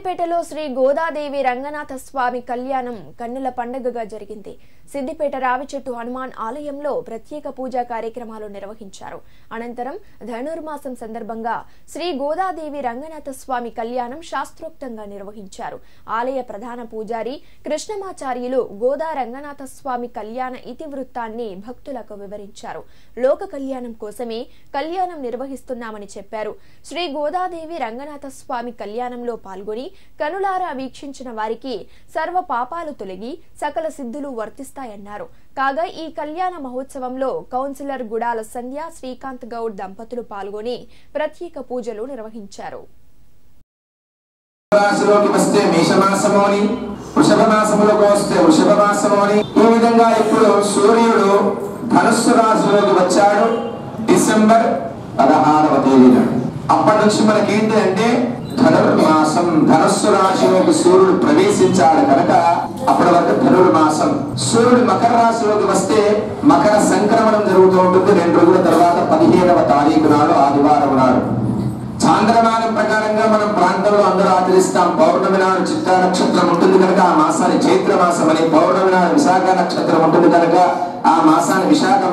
సిద్దిపేటలో శ్రీ గోదాదేవి రంగనాథ స్వామి కళ్యాణం కన్నుల పండుగగా జరిగింది సిద్దిపేట రావిచెట్టు హనుమాన్ ఆలయంలో ప్రత్యేక పూజా కార్యక్రమాలు నిర్వహించారు అనంతరం ధనుర్మాసం సందర్భంగా శ్రీ గోదాదేవి రంగనాథ స్వామి కళ్యాణం శాస్త్రోక్తంగా నిర్వహించారు ఆలయ ప్రధాన పూజారి కృష్ణమాచార్యులు గోదా రంగనాథ స్వామి కళ్యాణ ఇతివృత్తాన్ని భక్తులకు వివరించారు లోక కళ్యాణం కోసమే కళ్యాణం నిర్వహిస్తున్నామని చెప్పారు శ్రీ గోదాదేవి రంగనాథ స్వామి కళ్యాణంలో పాల్గొని కనులారా వీక్షించిన వారికి సర్వ పాపాలు తొలగి సకల సిద్ధులు వర్తిస్తాయన్నారు కాగా ఈ కళ్యాణ మహోత్సవంలో కౌన్సిలర్ గుడాల సంధ్య శ్రీకాంత్ గౌడ్ దంపతులు పాల్గొని ప్రత్యేక పూజలు నిర్వహించారు రాశిలోకి వస్తే మేషమాసము అని వృషభ మాసములకు వస్తే వృషభ మాసము అని ఈ విధంగా ఇప్పుడు సూర్యుడు ధనుస్సు రాశిలోకి వచ్చాడు డిసెంబర్ పదహారవ తేదీన అప్పటి నుంచి మనకి ఏంటి అంటే ధనుర్మాసం ధనుస్సు రాశిలోకి సూర్యుడు ప్రవేశించాడు కనుక అప్పటి వరకు ధనుర్మాసం సూర్యుడు మకర రాశిలోకి వస్తే మకర సంక్రమణం జరుగుతూ ఉంటుంది రెండు రోజుల తర్వాత పదిహేనవ తారీఖు నాడు ఆదివారం నాడు చాంద్రమానం ప్రకారంగా మనం ప్రాంతంలో అందరూ ఆచరిస్తాం పౌర్ణమి నాడు చిత్తా నక్షత్రం ఉంటుంది కనుక ఆ మాసాన్ని చైత్ర మాసం అని పౌర్ణమి నాడు విశాఖ నక్షత్రం ఉంటుంది కనుక ఆ మాసాన్ని విశాఖ